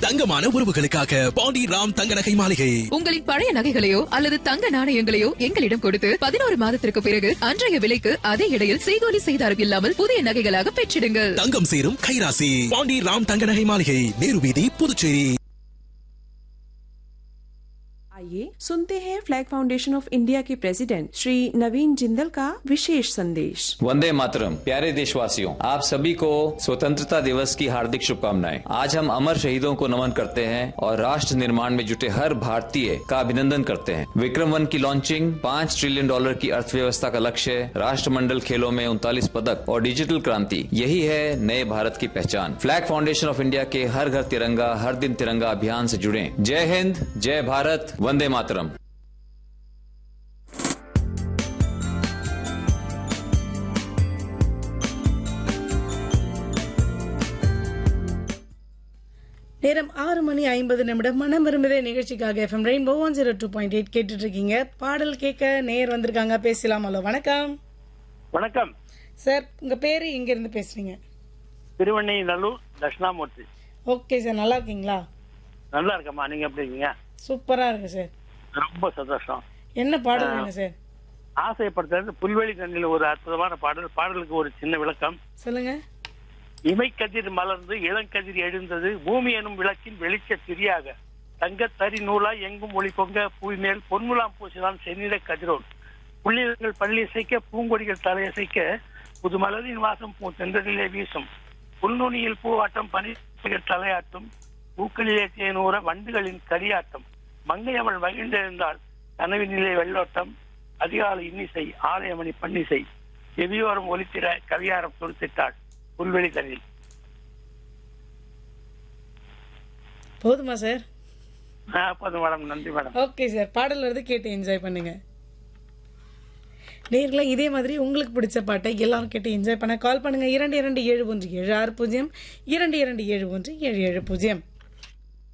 தங்கமான உறவுகளுக்காக பாண்டி ராம் தங்க நகை மாளிகை உங்களின் பழைய நகைகளையோ அல்லது தங்க நாணயங்களையோ எங்களிடம் கொடுத்து பதினோரு மாதத்திற்கு பிறகு அன்றைய விலைக்கு அதே இடையில் செய்கூலி செய்தாரம் இல்லாமல் புதிய நகைகளாக பெற்றிடுங்கள் தங்கம் சேரும் கைராசி பாண்டி ராம் தங்க நகை மாளிகை நேரு வீதி புதுச்சேரி आइए सुनते हैं फ्लैग फाउंडेशन ऑफ इंडिया के प्रेसिडेंट श्री नवीन जिंदल का विशेष संदेश वंदे मातरम प्यारे देशवासियों आप सभी को स्वतंत्रता दिवस की हार्दिक शुभकामनाएं आज हम अमर शहीदों को नमन करते हैं और राष्ट्र निर्माण में जुटे हर भारतीय का अभिनंदन करते हैं विक्रम वन की लॉन्चिंग पाँच ट्रिलियन डॉलर की अर्थव्यवस्था का लक्ष्य राष्ट्रमंडल खेलों में उनतालीस पदक और डिजिटल क्रांति यही है नए भारत की पहचान फ्लैग फाउंडेशन ऑफ इंडिया के हर घर तिरंगा हर दिन तिरंगा अभियान से जुड़े जय हिंद जय भारत वंदे मातरम நேரம் ஆறு மணி ஐம்பது நிமிடம் மனம் விரும்புதே நிகழ்ச்சிக்காக FM rainbow one zero two point eight கேட்டுட்டு இருக்கீங்க பாடல் கேட்க நேர் வந்திருக்காங்க பேசலாம் ஹலோ வணக்கம் வணக்கம் சார் உங்க பேரு எங்க இருந்து பேசுறீங்க Thiruvennainallur Dakshinamurthy okay sir நல்லா இருக்கீங்களா நல்லா இருக்கம்மா நீங்க எப்படி இருக்கீங்க சூப்பரா இருக்கு சார் ரொம்ப சந்தோஷம் என்ன பாடல் வேணும் சார் ஆசைப்படுறது புல்வெளி தண்ணியில் ஒரு அற்புதமான பாடல் பாடலுக்கு ஒரு சின்ன விளக்கம் சொல்லுங்க இமைக்கதிர் மலர்ந்து இளங்கதிர் எழுந்தது பூமி எனும் விளக்கின் வெளிச்ச திரியாக தங்கத்தறி நூலா எங்கும் ஒளி பொங்க பூமி மேல் பொன்முலாம் பூசிதான் செந்நிற கதிரோன் புள்ளிகள் பள்ளி இசைக்க பூங்கொடிகள் தலையசைக்க புது மலரின் வாசம் பூ தென்றலிலே வீசும் புல்நுனியில் பூவாட்டம் பனிகள் தலையாட்டும் பூக்களிலே தேனூர வண்டுகளின் கரியாட்டம் மங்கை அவள் மகிழ்ந்திருந்தாள் கனவினிலே வெள்ளோட்டம் அதிகாலை இன்னிசை ஆலயமணி பன்னிசை எவியோரம் ஒலித்திர கவியாரம் துருத்திட்டாள் புல்வெளி தண்ணில் போதுமா சார் போதும் மேடம் நன்றி மேடம் ஓகே சார் பாடல் வருது கேட்டு என்ஜாய் பண்ணுங்க நேர்களை இதே மாதிரி உங்களுக்கு பிடிச்ச பாட்டை எல்லாரும் கேட்டு என்ஜாய் பண்ண கால் பண்ணுங்க இரண்டு இரண்டு ஏழு ஒன்று ஏழு ஆறு பூஜ்ஜியம் இரண்டு இரண்டு ஏழு ஒன்று ஏழு ஏழு பூஜ்ஜியம்